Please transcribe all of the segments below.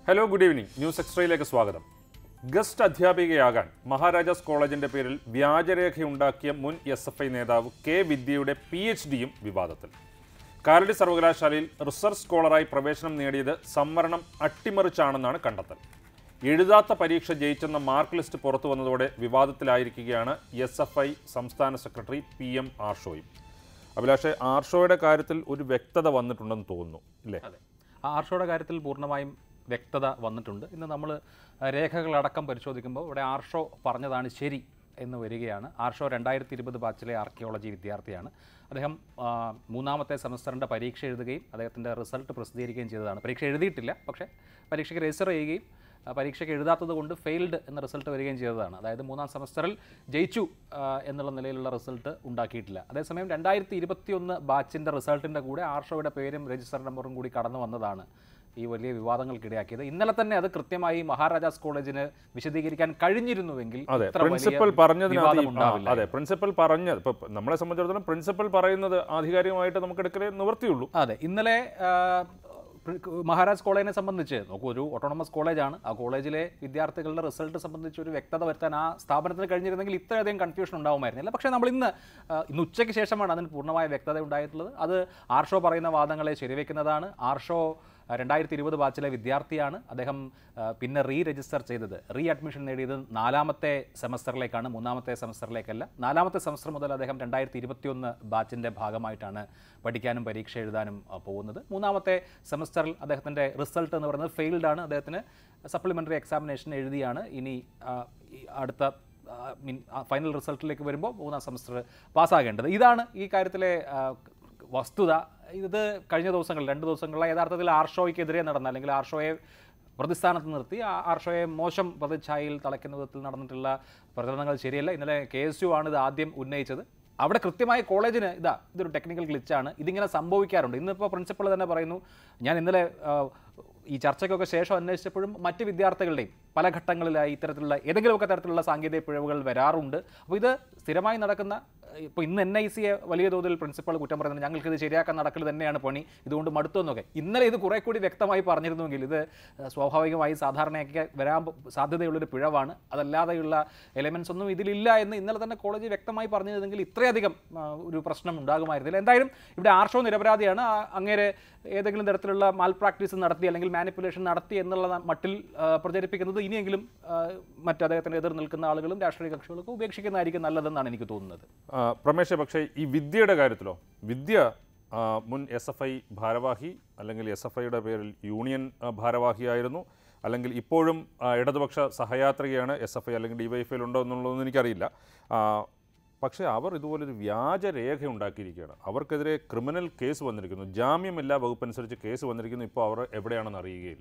Hello good evening news എക്സ്ട്രയിലേക്ക് സ്വാഗതം guest അധ്യാപികയാകാൻ മഹാരാജാസ് കോളേജിന്റെ പേരിൽ വ്യാജരേഖയുണ്ടാക്കിയ മുൻ എസ് എഫ് ഐ നേതാവ് കെ വിദ്യയുടെ പി എച്ച് ഡിയും വിവാദത്തിൽ കാലടി സർവകലാശാലയിൽ റിസർച്ച് സ്കോളറായി പ്രവേശനം നേടിയത് സംവരണം അട്ടിമറിച്ചാണെന്നാണ് കണ്ടെത്തൽ എഴുതാത്ത പരീക്ഷ ജയിച്ചെന്ന മാർക്ക് ലിസ്റ്റ് പുറത്തു വന്നതോടെ വിവാദത്തിലായിരിക്കുകയാണ് എസ് എഫ് ഐ സംസ്ഥാന സെക്രട്ടറി പി എം ആർഷോയും അഭിലാഷെ ആർഷോയുടെ കാര്യത്തിൽ ഒരു വ്യക്തത വന്നിട്ടുണ്ടെന്ന് തോന്നുന്നു ഇല്ലേ അതെ ആ ആർഷോയുടെ കാര്യത്തിൽ പൂർണ്ണമായും വ്യക്തത വന്നിട്ടുണ്ട് ഇന്ന് നമ്മൾ രേഖകളടക്കം പരിശോധിക്കുമ്പോൾ ഇവിടെ ആർഷോ പറഞ്ഞതാണ് ശരി എന്ന് വരികയാണ് ആർഷോ രണ്ടായിരത്തി ഇരുപത് ബാച്ചിലെ ആർക്കിയോളജി വിദ്യാർത്ഥിയാണ് അദ്ദേഹം ആ, മൂന്നാമത്തെ സെമസ്റ്ററിൻ്റെ പരീക്ഷ എഴുതുകയും അദ്ദേഹത്തിൻ്റെ റിസൾട്ട് പ്രസിദ്ധീകരിക്കുകയും ചെയ്തതാണ് പരീക്ഷ എഴുതിയിട്ടില്ല പക്ഷേ പരീക്ഷയ്ക്ക് രജിസ്റ്റർ ചെയ്യുകയും ആ, പരീക്ഷയ്ക്ക് എഴുതാത്തത് കൊണ്ട് ഫെയിൽഡ് എന്ന റിസൾട്ട് വരികയും ചെയ്തതാണ് അതായത് മൂന്നാം സെമസ്റ്ററിൽ ജയിച്ചു ആ, എന്നുള്ള നിലയിലുള്ള റിസൾട്ട് ഉണ്ടാക്കിയിട്ടില്ല അതേസമയം രണ്ടായിരത്തി ഇരുപത്തിയൊന്ന് ബാച്ചിൻ്റെ റിസൾട്ടിൻ്റെ കൂടെ ആർഷോയുടെ പേരും രജിസ്റ്റർ നമ്പറും കൂടി കടന്നു വന്നതാണ് ഈ വലിയ വിവാദങ്ങൾക്കിടയാക്കിയത് ഇന്നലെ തന്നെ അത് കൃത്യമായി മഹാരാജാസ് കോളേജിന് വിശദീകരിക്കാൻ കഴിഞ്ഞിരുന്നുവെങ്കിൽ അതെ ഇത്ര വലിയ പ്രിൻസിപ്പൽ പറഞ്ഞതിനകത്ത് വിവാദം ഈ- ആ, ഉണ്ടാവില്ല അതെ പ്രിൻസിപ്പൽ പറഞ്ഞത് ഇപ്പൊ നമ്മളെ സംബന്ധിച്ചിടത്തോളം പ്രിൻസിപ്പൽ പറയുന്നത് ആധികാരികമായിട്ട് നമുക്ക് എടുക്കലേ നിവർത്തിയുള്ളൂ അതെ ഇന്നലെ ആ, പ്രി- മഹാരാജ് കോളേജിനെ സംബന്ധിച്ച് നോക്കൂ ഒരു ഓട്ടോണമസ് കോളേജാണ് ആ കോളേജിലെ വിദ്യാർത്ഥികളുടെ റിസൾട്ട് സംബന്ധിച്ച് ഒരു വ്യക്തത വരുത്താൻ ആ സ്ഥാപനത്തിന് കഴിഞ്ഞിരുന്നെങ്കിൽ ഇത്രയധികം കൺഫ്യൂഷൻ ഉണ്ടാവുമായിരുന്നില്ല പക്ഷേ നമ്മൾ ഇന്ന് ആ, ഇന്ന് ഉച്ചയ്ക്ക് ശേഷമാണ് അതിന് പൂർണ്ണമായ വ്യക്തത ഉണ്ടായിട്ടുള്ളത് അത് ആർഷോ പറയുന്ന വാദങ്ങളെ ശരിവെക്കുന്നതാണ് ആർഷോ രണ്ടായിരത്തി ഇരുപത് ബാച്ചിലെ വിദ്യാർത്ഥിയാണ് അദ്ദേഹം ആ, പിന്നെ റീ രജിസ്റ്റർ ചെയ്തത് റീ അഡ്മിഷൻ നേടിയത് നാലാമത്തെ സെമസ്റ്ററിലേക്കാണ് മൂന്നാമത്തെ സെമസ്റ്ററിലേക്കല്ല നാലാമത്തെ സെമസ്റ്റർ മുതൽ അദ്ദേഹം രണ്ടായിരത്തി ഇരുപത്തിയൊന്ന് ബാച്ചിൻ്റെ ഭാഗമായിട്ടാണ് പഠിക്കാനും പരീക്ഷ എഴുതാനും ആ, പോകുന്നത് മൂന്നാമത്തെ സെമസ്റ്ററിൽ അദ്ദേഹത്തിൻ്റെ റിസൾട്ട് എന്ന് പറയുന്നത് ഫെയിൽഡ് ആണ് അദ്ദേഹത്തിന് സപ്ലിമെൻ്ററി എക്സാമിനേഷൻ എഴുതിയാണ് ഇനി ആ, ഈ അടുത്ത മീൻ ഫൈനൽ റിസൾട്ടിലേക്ക് വരുമ്പോൾ മൂന്നാം സെമസ്റ്റർ പാസ്സാകേണ്ടത് ഇതാണ് ഈ കാര്യത്തിലെ ആ, വസ്തുത ഇത് കഴിഞ്ഞ ദിവസങ്ങളിൽ രണ്ട് ദിവസങ്ങളിലെ യഥാർത്ഥത്തിൽ ആർഷോയ്ക്കെതിരെ നടന്ന അല്ലെങ്കിൽ ആർഷോയെ പ്രതിസ്ഥാനത്ത് നിർത്തി ആ ആർഷോയെ മോശം പ്രതിച്ഛായയിൽ തളയ്ക്കുന്ന വിധത്തിൽ നടന്നിട്ടുള്ള പ്രചരണങ്ങൾ ശരിയല്ല ഇന്നലെ കെ എസ് യു ആണ് ഇത് ആദ്യം ഉന്നയിച്ചത് അവിടെ കൃത്യമായി കോളേജിന് ഇതാ ഇതൊരു ടെക്നിക്കൽ ഗ്ലിച്ചാണ് ഇതിങ്ങനെ സംഭവിക്കാറുണ്ട് ഇന്നിപ്പോൾ പ്രിൻസിപ്പൾ തന്നെ പറയുന്നു ഞാൻ ഇന്നലെ ആ, ഈ ചർച്ചയ്ക്കൊക്കെ ശേഷം അന്വേഷിച്ചപ്പോഴും മറ്റ് വിദ്യാർത്ഥികളുടെയും പല ഘട്ടങ്ങളിലായി ഇത്തരത്തിലുള്ള ഏതെങ്കിലുമൊക്കെ തരത്തിലുള്ള സാങ്കേതിക പിഴവുകൾ വരാറുണ്ട് അപ്പോൾ ഇത് സ്ഥിരമായി നടക്കുന്ന ഇപ്പോൾ ഇന്ന് എൻ ഐ സിയെ വലിയ തോതിൽ പ്രിൻസിപ്പൾ കുറ്റം പറയുന്നത് ഞങ്ങൾക്ക് ഇത് ശരിയാക്കാൻ നടക്കൽ തന്നെയാണ് പണി ഇതുകൊണ്ട് മടുത്തു എന്നൊക്കെ ഇന്നലെ ഇത് കുറെ കൂടി വ്യക്തമായി പറഞ്ഞിരുന്നുവെങ്കിൽ ഇത് ഏഹ്, സ്വാഭാവികമായി സാധാരണയൊക്കെ വരാൻ പ- സാധ്യതയുള്ളൊരു പിഴവാണ് അതല്ലാതെയുള്ള എലമെൻസ് ഒന്നും ഇതിലില്ല എന്ന് ഇന്നലെ തന്നെ കോളേജ് വ്യക്തമായി പറഞ്ഞിരുന്നെങ്കിൽ ഇത്രയധികം ആ, ഒരു പ്രശ്നം ഉണ്ടാകുമായിരുന്നില്ല എന്തായാലും ഇവിടെ ആർഷോ നിരപരാധിയാണ് ആ, അങ്ങേരെ ഏതെങ്കിലും തരത്തിലുള്ള മാൽ പ്രാക്ടീസ് നടത്തി അല്ലെങ്കിൽ മാനിപ്പുലേഷൻ നടത്തി എന്നുള്ള മട്ടിൽ ആ, പ്രചരിപ്പിക്കുന്നത് ഇനിയെങ്കിലും ആ, മറ്റ് അദ്ദേഹത്തിന് എതിർ നിൽക്കുന്ന ആളുകളും രാഷ്ട്രീയ കക്ഷികളൊക്കെ ഉപേക്ഷിക്കുന്നതായിരിക്കും നല്ലതെന്നാണ് എനിക്ക് തോന്നുന്നത് ആ, പ്രമേശ് പക്ഷേ ഈ വിദ്യയുടെ കാര്യത്തിലോ വിദ്യ ആ, മുൻ എസ് എഫ് ഐ ഭാരവാഹി അല്ലെങ്കിൽ എസ് എഫ് ഐയുടെ പേരിൽ യൂണിയൻ ആ, ഭാരവാഹിയായിരുന്നു അല്ലെങ്കിൽ ഇപ്പോഴും ആ, ഇടതുപക്ഷ സഹയാത്രികയാണ് എസ് എഫ് ഐ അല്ലെങ്കിൽ ഡിവൈഎഫ്ഐയിൽ ഉണ്ടോ എന്നുള്ളതൊന്നും എനിക്കറിയില്ല ആ, പക്ഷേ അവർ ഇതുപോലൊരു വ്യാജ രേഖ ഉണ്ടാക്കിയിരിക്കുകയാണ് അവർക്കെതിരെ ക്രിമിനൽ കേസ് വന്നിരിക്കുന്നു ജാമ്യമില്ലാ വകുപ്പനുസരിച്ച് കേസ് വന്നിരിക്കുന്നു ഇപ്പോൾ അവർ എവിടെയാണെന്ന് അറിയുകയില്ല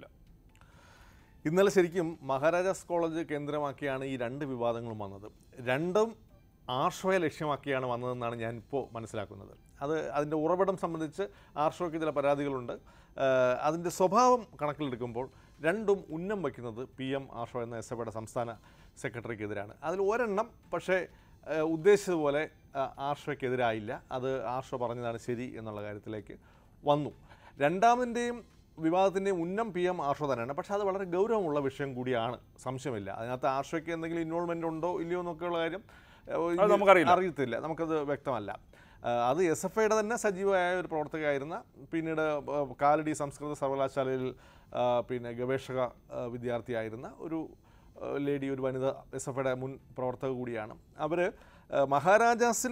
ഇന്നലെ ശരിക്കും മഹാരാജാസ് കോളേജ് കേന്ദ്രമാക്കിയാണ് ഈ രണ്ട് വിവാദങ്ങളും വന്നത് രണ്ടും ആർഷോയെ ലക്ഷ്യമാക്കിയാണ് വന്നതെന്നാണ് ഞാൻ ഇപ്പോൾ മനസ്സിലാക്കുന്നത് അത് അതിൻ്റെ ഉറവിടം സംബന്ധിച്ച് ആർഷോയ്ക്ക് ചില പരാതികളുണ്ട് ആഹ് അതിൻ്റെ സ്വഭാവം കണക്കിലെടുക്കുമ്പോൾ രണ്ടും ഉന്നം വയ്ക്കുന്നത് പി എം ആർഷോ എന്ന എസ് എഫയുടെ സംസ്ഥാന സെക്രട്ടറിക്കെതിരാണ് അതിൽ ഒരെണ്ണം പക്ഷേ ആഹ് ഉദ്ദേശിച്ചതുപോലെ ആഹ് ആർഷോയ്ക്കെതിരായില്ല അത് ആർഷോ പറഞ്ഞതാണ് ശരി എന്നുള്ള കാര്യത്തിലേക്ക് വന്നു രണ്ടാമതിൻ്റെയും വിവാദത്തിൻ്റെയും ഉന്നം പി എം ആർഷോ തന്നെയാണ് പക്ഷേ അത് വളരെ ഗൗരവമുള്ള വിഷയം കൂടിയാണ് സംശയമില്ല അതിനകത്ത് ആർഷോയ്ക്ക് എന്തെങ്കിലും ഇൻവോൾവ്മെൻ്റ് ഉണ്ടോ ഇല്ലയോ എന്നൊക്കെയുള്ള കാര്യം ഏഹ്, അത് നമുക്കറിയില്ല. അറിയത്തില്ല നമുക്കത് വ്യക്തമല്ല ആഹ് അത് എസ് എഫ് ഐയുടെ തന്നെ സജീവമായ ഒരു പ്രവർത്തകയായിരുന്ന പിന്നീട് ആഹ് കാലടി സംസ്കൃത സർവകലാശാലയിൽ ആഹ് പിന്നെ ഗവേഷക ആഹ് വിദ്യാർത്ഥിയായിരുന്ന ഒരു ആഹ് ലേഡി ഒരു വനിത എസ് എഫ് ഐയുടെ മുൻ പ്രവർത്തക കൂടിയാണ് അവർ മഹാരാജാസിൽ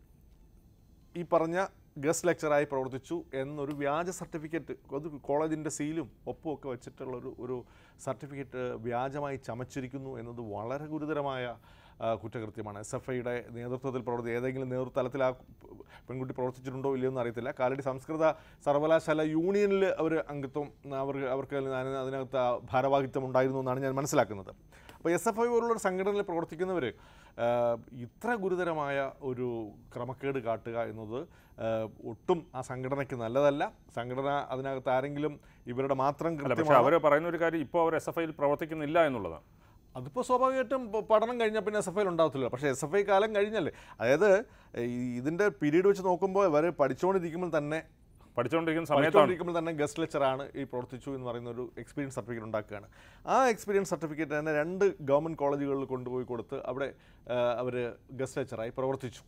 ഈ പറഞ്ഞ ഗസ്റ്റ് ലെക്ചറായി പ്രവർത്തിച്ചു എന്നൊരു വ്യാജ സർട്ടിഫിക്കറ്റ് അത് കോളേജിൻ്റെ സീലും ഒപ്പും ഒക്കെ വെച്ചിട്ടുള്ള ഒരു ഒരു സർട്ടിഫിക്കറ്റ് വ്യാജമായി ചമച്ചിരിക്കുന്നു എന്നത് വളരെ ഗുരുതരമായ ആ, കുറ്റകൃത്യമാണ് എസ് എഫ് ഐയുടെ നേതൃത്വത്തിൽ പ്രവർത്തി ഏതെങ്കിലും നേതൃതലത്തിൽ ആ പെൺകുട്ടി പ്രവർത്തിച്ചിട്ടുണ്ടോ ഇല്ലയോ എന്ന് അറിയത്തില്ല കാലടി സംസ്കൃത സർവകലാശാല യൂണിയനിൽ അവർ അംഗത്വം അവർക്ക് അവർക്ക് അതിന് അതിനകത്ത് ആ ഭാരവാഹിത്വം ഉണ്ടായിരുന്നു എന്നാണ് ഞാൻ മനസ്സിലാക്കുന്നത് അപ്പോൾ എസ് എഫ് ഐ പോലുള്ളൊരു സംഘടനയിൽ പ്രവർത്തിക്കുന്നവർ ഇത്ര ഗുരുതരമായ ഒരു ക്രമക്കേട് കാട്ടുക എന്നത് ആ, ഒട്ടും ആ സംഘടനയ്ക്ക് നല്ലതല്ല സംഘടന അതിനകത്ത് ആരെങ്കിലും ഇവരുടെ മാത്രം അല്ല പക്ഷേ കൃത്യമാണ് അവർ പറയുന്ന ഒരു കാര്യം ഇപ്പോൾ അവർ എസ് എഫ് ഐയിൽ പ്രവർത്തിക്കുന്നില്ല എന്നുള്ളതാണ് അതിപ്പോൾ സ്വാഭാവികമായിട്ടും പ- പഠനം കഴിഞ്ഞാൽ പിന്നെ എസ് എഫ് ഐയിൽ ഉണ്ടാകത്തില്ല പക്ഷേ എസ് എഫ് ഐ കാലം കഴിഞ്ഞല്ലേ അതായത് ഈ ഇതിൻ്റെ പീരീഡ് വെച്ച് നോക്കുമ്പോൾ ഇവർ പഠിച്ചുകൊണ്ടിരിക്കുമ്പോൾ തന്നെ പഠിച്ചുകൊണ്ടിരിക്കുന്ന സമയത്താണ് പഠിച്ചുകൊണ്ടിരിക്കുമ്പോൾ തന്നെ ഗസ്റ്റ് ലെക്ചറാണ് ഈ പ്രവർത്തിച്ചു എന്ന് പറയുന്ന ഒരു എക്സ്പീരിയൻസ് സർട്ടിഫിക്കറ്റ് ഉണ്ടാക്കുകയാണ് ആ എക്സ്പീരിയൻസ് സർട്ടിഫിക്കറ്റ് തന്നെ രണ്ട് ഗവൺമെൻറ് കോളേജുകളിൽ കൊണ്ടുപോയി കൊടുത്ത് അവിടെ അവർ ഗസ്റ്റ് ലെക്ചറായി പ്രവർത്തിച്ചു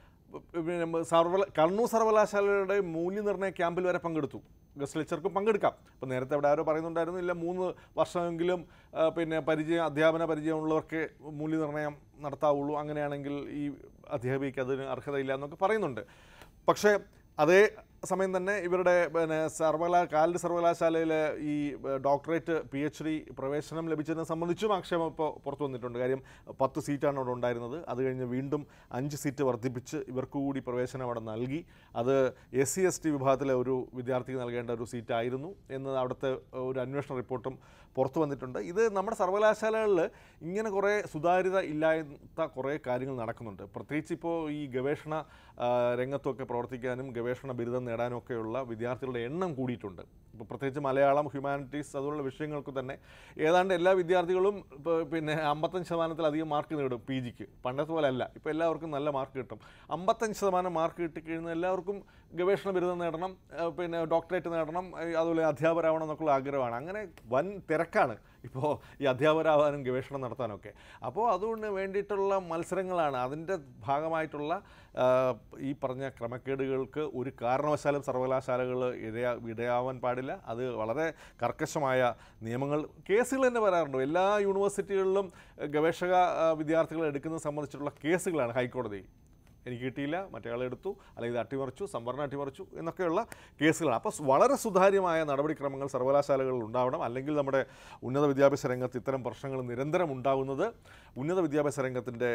പിന്നെ സർവ കണ്ണൂർ സർവകലാശാലയുടെ മൂല്യനിർണ്ണയ ക്യാമ്പിൽ വരെ പങ്കെടുത്തു ഗസ്റ്റ് ലെക്ചർക്കും പങ്കെടുക്കാം ഇപ്പം നേരത്തെ അവിടെ ആരോ പറയുന്നുണ്ടായിരുന്നു ഇല്ല മൂന്ന് വർഷമെങ്കിലും ആ, പിന്നെ പരിചയം അധ്യാപന പരിചയമുള്ളവർക്ക് മൂല്യനിർണ്ണയം നടത്താവുള്ളൂ അങ്ങനെയാണെങ്കിൽ ഈ അധ്യാപികയ്ക്ക് അതിന് അർഹതയില്ല എന്നൊക്കെ പറയുന്നുണ്ട് പക്ഷേ അതേ സമയം തന്നെ ഇവരുടെ പിന്നെ സർവകലാ കാലിഡ് സർവകലാശാലയിൽ ഈ ഡോക്ടറേറ്റ് പി എച്ച് ഡി പ്രവേശനം ലഭിച്ചതിനെ സംബന്ധിച്ചും ആക്ഷേപം ഇപ്പോൾ പുറത്തു വന്നിട്ടുണ്ട് കാര്യം പത്ത് സീറ്റാണ് അവിടെ ഉണ്ടായിരുന്നത് അത് കഴിഞ്ഞ് വീണ്ടും അഞ്ച് സീറ്റ് വർദ്ധിപ്പിച്ച് ഇവർക്ക് കൂടി പ്രവേശനം അവിടെ നൽകി അത് എസ് സി എസ് ടി വിഭാഗത്തിലെ ഒരു വിദ്യാർത്ഥിക്ക് നൽകേണ്ട ഒരു സീറ്റായിരുന്നു എന്ന് അവിടുത്തെ ഒരു അന്വേഷണ റിപ്പോർട്ടും പുറത്തു വന്നിട്ടുണ്ട് ഇത് നമ്മുടെ സർവകലാശാലകളിൽ ഇങ്ങനെ കുറേ സുതാര്യത ഇല്ലാത്ത കുറേ കാര്യങ്ങൾ നടക്കുന്നുണ്ട് പ്രത്യേകിച്ച് ഇപ്പോൾ ഈ ഗവേഷണ ആ, രംഗത്തൊക്കെ പ്രവർത്തിക്കാനും ഗവേഷണ ബിരുദം നേടാനും ഒക്കെയുള്ള വിദ്യാർത്ഥികളുടെ എണ്ണം കൂടിയിട്ടുണ്ട് ഇപ്പോൾ പ്രത്യേകിച്ച് മലയാളം ഹ്യൂമാനിറ്റീസ് അതുപോലുള്ള വിഷയങ്ങൾക്ക് തന്നെ ഏതാണ്ട് എല്ലാ വിദ്യാർത്ഥികളും ഇപ്പോൾ പിന്നെ അമ്പത്തഞ്ച് ശതമാനത്തിലധികം മാർക്ക് നേടും പി ജിക്ക് പണ്ടത്തെ പോലെ അല്ല ഇപ്പോൾ എല്ലാവർക്കും നല്ല മാർക്ക് കിട്ടും അമ്പത്തഞ്ച് ശതമാനം മാർക്ക് കിട്ടിക്കഴിഞ്ഞാൽ എല്ലാവർക്കും ഗവേഷണ ബിരുദം നേടണം ആ, പിന്നെ ഡോക്ടറേറ്റ് നേടണം ആ, അതുപോലെ അധ്യാപകരാവണം എന്നൊക്കെയുള്ള ആഗ്രഹമാണ് അങ്ങനെ വൻ തിരക്കാണ് ഇപ്പോൾ ഈ അധ്യാപകരാവാനും ഗവേഷണം നടത്താനൊക്കെ അപ്പോൾ അതുകൊണ്ട് വേണ്ടിയിട്ടുള്ള മത്സരങ്ങളാണ് അതിൻ്റെ ഭാഗമായിട്ടുള്ള ആ, ഈ പറഞ്ഞ ക്രമക്കേടുകൾക്ക് ഒരു കാരണവശാലും സർവകലാശാലകൾ ഇടയാ ഇടയാവാൻ പാടില്ല അത് വളരെ കർക്കശമായ നിയമങ്ങൾ കേസുകൾ തന്നെ വരാറുണ്ട് എല്ലാ യൂണിവേഴ്സിറ്റികളിലും ഏഹ്, ഗവേഷക ആ, വിദ്യാർത്ഥികളെ എടുക്കുന്നത് സംബന്ധിച്ചിട്ടുള്ള കേസുകളാണ് ഹൈക്കോടതി എനിക്ക് കിട്ടിയില്ല മറ്റേ ആളെ എടുത്തു അല്ലെങ്കിൽ ഇത് അട്ടിമറിച്ചു സംവരണം അട്ടിമറിച്ചു എന്നൊക്കെയുള്ള കേസുകളാണ് അപ്പോൾ വളരെ സുതാര്യമായ നടപടിക്രമങ്ങൾ സർവകലാശാലകളിൽ ഉണ്ടാവണം അല്ലെങ്കിൽ നമ്മുടെ ഉന്നത വിദ്യാഭ്യാസ രംഗത്ത് ഇത്തരം പ്രശ്നങ്ങൾ നിരന്തരം ഉണ്ടാകുന്നത് ഉന്നത വിദ്യാഭ്യാസ രംഗത്തിൻ്റെ